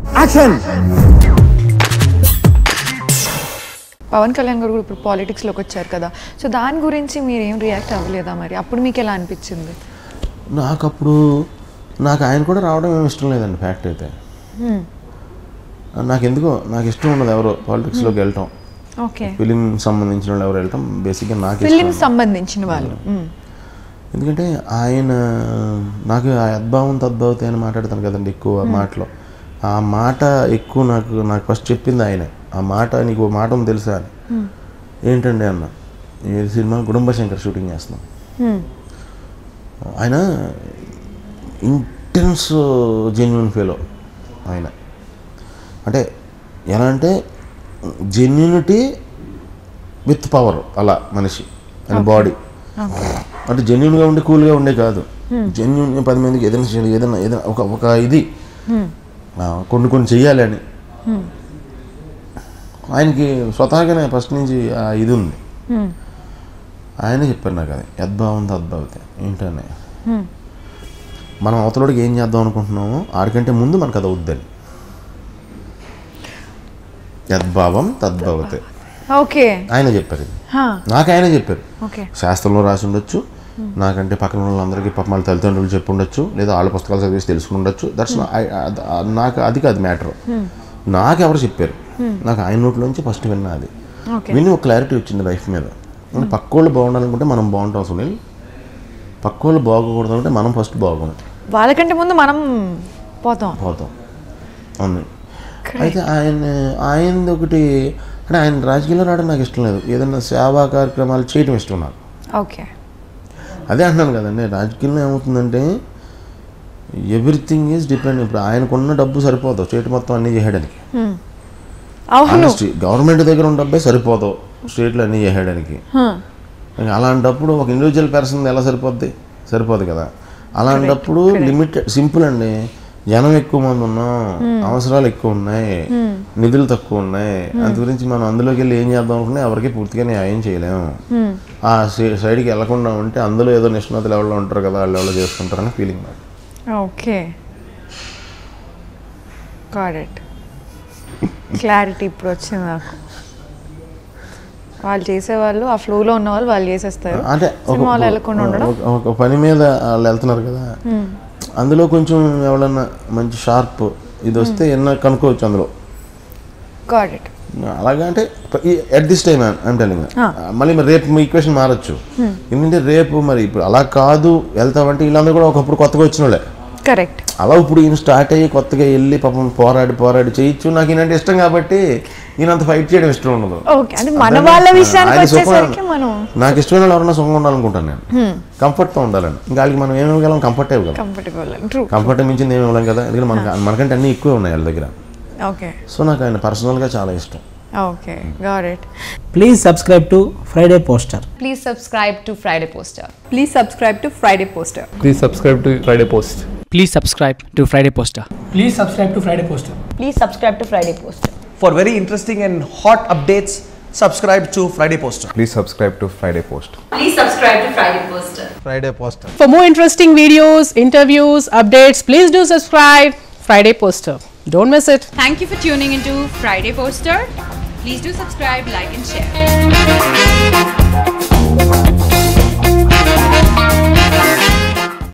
Action Pawan Kalyan గారు కూడా ఇప్పుడు పాలిటిక్స్లోకి వచ్చారు కదా సో దాని గురించి మీరు ఏం రియాక్ట్ అవ్వలేదా మరి అప్పుడు మీకు ఎలా అనిపించింది నాకు అప్పుడు నాకు ఆయన కూడా రావడం ఏమి ఇష్టం లేదండి ఫ్యాక్ట్ అయితే నాకు ఎందుకో నాకు ఇష్టం ఉండదు ఎవరో పాలిటిక్స్లోకి వెళ్ళటం ఓకే ఫిలిం సంబంధించిన వాళ్ళు ఎవరు వెళ్ళటం బేసిక్గా నాకు ఇష్టం ఫిలిం సంబంధించిన వాళ్ళు మ్మ్. ఎందుకంటే ఆయన నాకు ఆ యద్భావం తద్భావతి అని మాట్లాడతాను కదండి ఎక్కువ మాటలో ఆ మాట ఎక్కువ నాకు నాకు ఫస్ట్ చెప్పింది ఆయనే ఆ మాట నీకు ఓ మాట ఉంది తెలుసా అని ఏంటండి అన్న ఈ సినిమా గుడుంబ శంకర్ షూటింగ్ చేస్తున్నాం మ్మ్. ఆయన ఇంటెన్స్ జెన్యున్ ఫీలో ఆయన అంటే ఎలా అంటే జెన్యునిటీ విత్ పవర్ అలా మనిషి ఆయన బాడీ అంటే జెన్యున్గా ఉండి కూల్గా ఉండే కాదు జెన్యున్ పది మందికి ఏదైనా చేయాలి ఏదైనా ఏదైనా ఒక ఒక ఇది ఆ, కొన్ని కొన్ని చెయ్యాలి అని ఆయనకి స్వతహాగానే ఫస్ట్ నుంచి ఆ ఇది ఉంది మ్మ్. ఆయనే చెప్పారు నాకు అది యద్భావం తద్భావితే ఏంటనే మ్మ్. మనం అవతలోడికి ఏం చేద్దాం అనుకుంటున్నామో ఆడికంటే ముందు మనకు అది అవుద్దని యద్భావం తద్భావతే ఓకే ఆయన చెప్పారు ఇది హా, నాకు ఆయనే చెప్పారు ఓకే శాస్త్రంలో రాసి ఉండొచ్చు నాకంటే పక్కన ఉన్న వాళ్ళందరికీ పాప వాళ్ళ తల్లిదండ్రులు చెప్పి ఉండొచ్చు లేదా వాళ్ళ పుస్తకాలు చదివేసి తెలుసుకుని ఉండొచ్చు దట్స్ నాకు అది కాదు మ్యాటర్ నాకు ఎవరు చెప్పారు నాకు ఆయన నోట్లోంచి ఫస్ట్ విన్నా అది ఓకే విని ఒక క్లారిటీ వచ్చింది లైఫ్ మీద అంటే పక్కోళ్ళు బాగుండాలనుకుంటే మనం బాగుంటాం సునీల్ పక్కోళ్ళు బాగోకూడదు అంటే మనం ఫస్ట్ బాగుంటాం వాళ్ళకంటే ముందు మనం పోతాం పోతాం అవును అయితే ఆయన ఆయనది ఒకటి అంటే ఆయన రాజకీయాల్లో రావడం నాకు ఇష్టం లేదు ఏదైనా సేవా కార్యక్రమాలు చేయడం ఇష్టం నాకు ఓకే అదే అంటున్నాను కదండి రాజకీయంలో ఏమవుతుందంటే ఎవ్రీథింగ్ ఈజ్ డిపెండ్ ఇప్పుడు ఆయనకున్న డబ్బు సరిపోదు స్టేట్ మొత్తం అన్నీ చేయడానికి మ్మ్. అవును ఆనెస్టీ గవర్నమెంట్ దగ్గర ఉన్న డబ్బే సరిపోదు స్టేట్లో అన్నీ చేయడానికి హా, ఇంకా అలాంటప్పుడు ఒక ఇండివిజువల్ పర్సన్ ఎలా సరిపోద్ది సరిపోదు కదా అలాంటప్పుడు లిమిటెడ్ సింపుల్ అండి జనం ఎక్కువ మంది ఉన్నాం అవసరాలు ఎక్కువ ఉన్నాయి నిధులు తక్కువ ఉన్నాయి అందు గురించి మనం అందులోకి వెళ్ళి ఏం చేద్దాం అనుకున్నా ఎవరికి పూర్తిగా న్యాయం చేయలేము మ్మ్. ఆ సై- సైడ్కి వెళ్ళకుండా ఉంటే అందులో ఏదో నిష్ణాతులు ఎవరో ఉంటారు కదా వాళ్ళు ఎవరో చేసుకుంటారని ఫీలింగ్ నాకు ఓకే గాట్ ఇట్ క్లారిటీ ఇప్పుడు వచ్చింది నాకు వాళ్ళు చేసేవాళ్ళు ఆ ఫ్లోలో ఉన్న వాళ్ళు వాళ్ళు చేసేస్తారు అంటే ఒక- సినిమాలో వెళ్ళకుండా ఉండడం ఒక- ఒక పని మీద వాళ్ళు వెళ్తున్నారు కదా అందులో కొంచెం ఎవరన్నా మంచి షార్ప్ ఇది వస్తే ఎన్న కనుక్కోవచ్చు అందులో గాట్ ఇట్ అలాగా అంటే at this time I'm telling మళ్ళీ మరి రేపు మీ ఈక్వేషన్ మారచ్చు ఎందుకంటే రేపు మరి ఇప్పుడు అలా కాదు వెళ్తామంటే వీళ్ళందరూ కూడా ఒకప్పుడు కొత్తగా వచ్చిన వాళ్ళే కరెక్ట్ అలా ఇప్పుడు ఈయన స్టార్ట్ అయ్యి కొత్తగా వెళ్ళి పాపం పోరాడి పోరాడి చేయొచ్చు నాకు ఈయనంటే ఇష్టం కాబట్టి ఈయనంత ఫైట్ చేయడం ఇష్టం ఉండదు ఓకే అంటే మన వాళ్ళ విషయానికి ఆయన సుఖం- వచ్చేసరికి మనం నాకు ఇష్టమైన వాళ్ళు ఎవరైనా సుఖంగా ఉండాలనుకుంటాను నేను కంఫర్ట్తో ఉండాలని ఇంకా వాళ్ళకి మనం ఏమి ఇవ్వగలం కంఫర్ట్ ఇవ్వగలం కంఫర్టబుల్ ట్రూ కంఫర్ట్ మించింది ఏమి ఇవ్వలేం కదా ఎందుకంటే మనకి మనకంటే అన్నీ ఎక్కువే ఉన్నాయి వాళ్ళ దగ్గర ఓకే సో నాకు ఆయన పర్సనల్గా చాలా ఇష్టం okay got it Please subscribe to Friday Poster. Please subscribe to Friday Poster. Please subscribe to Friday Poster. Please subscribe to Friday Post. Please subscribe to Friday Poster. Please subscribe to Friday Poster. Please subscribe to Friday Poster. For very interesting and hot updates, subscribe to Friday Poster. Please subscribe to Friday Post. Please subscribe to Friday Poster. Friday Poster. For more interesting videos, interviews, updates, please do subscribe Friday Poster. Don't miss it. Thank you for tuning into Friday Poster. Please do subscribe, like, and share.